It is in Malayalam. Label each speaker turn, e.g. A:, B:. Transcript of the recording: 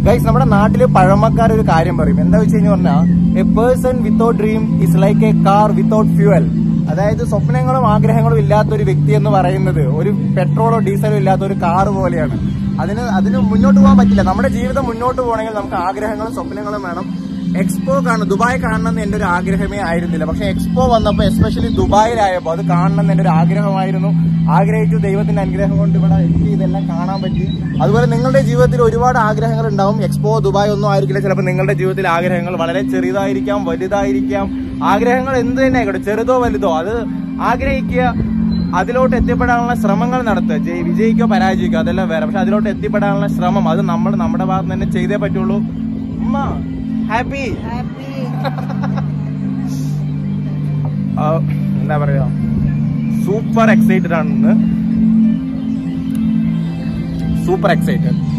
A: ഗൈസ് നമ്മുടെ നാട്ടില് പഴമക്കാർ ഒരു കാര്യം പറയും എന്താ വെച്ച് കഴിഞ്ഞാൽ പറഞ്ഞാൽ a person without dream is like a car without fuel അതായത് സ്വപ്നങ്ങളും ആഗ്രഹങ്ങളും ഇല്ലാത്ത ഒരു വ്യക്തി എന്ന് പറയുന്നത് ഒരു പെട്രോളോ ഡീസലോ ഇല്ലാത്ത ഒരു കാർ പോലെയാണ് അതിന് അതിന് മുന്നോട്ട് പോകാൻ പറ്റില്ല നമ്മുടെ ജീവിതം മുന്നോട്ട് പോകണമെങ്കിൽ നമുക്ക് ആഗ്രഹങ്ങളും സ്വപ്നങ്ങളും വേണം എക്സ്പോ കാണും ദുബായ് കാണണം എന്ന് എന്റെ ഒരു ആഗ്രഹമേ ആയിരുന്നില്ല പക്ഷെ എക്സ്പോ വന്നപ്പോൾ എസ്പെഷ്യലി ദുബായിലായപ്പോൾ അത് കാണണം എന്ന് എന്റെ ഒരു ആഗ്രഹമായിരുന്നു ആഗ്രഹിച്ചു ദൈവത്തിന്റെ അനുഗ്രഹം കൊണ്ട് ഇവിടെ എത്തി ഇതെല്ലാം കാണാൻ പറ്റി അതുപോലെ നിങ്ങളുടെ ജീവിതത്തിൽ ഒരുപാട് ആഗ്രഹങ്ങൾ ഉണ്ടാവും എക്സ്പോ ദുബായ് ഒന്നും ആയിരിക്കില്ല ചിലപ്പോൾ നിങ്ങളുടെ ജീവിതത്തിൽ ആഗ്രഹങ്ങൾ വളരെ ചെറുതായിരിക്കാം വലുതായിരിക്കാം ആഗ്രഹങ്ങൾ എന്ത് തന്നെ ആയിക്കോട്ടെ ചെറുതോ വലുതോ അത് ആഗ്രഹിക്കുക അതിലോട്ട് എത്തിപ്പെടാനുള്ള ശ്രമങ്ങൾ നടത്തുക ജയ് വിജയിക്കോ പരാജയിക്കോ അതെല്ലാം വേറെ പക്ഷെ അതിലോട്ട് എത്തിപ്പെടാനുള്ള ശ്രമം അത് നമ്മൾ നമ്മുടെ ഭാഗത്ത് തന്നെ ചെയ്തേ പറ്റുള്ളൂ ഉമ്മ ഹാപ്പി എന്താ പറയാ സൂപ്പർ എക്സൈറ്റഡ് ആണ് ഇന്ന് സൂപ്പർ എക്സൈറ്റഡ്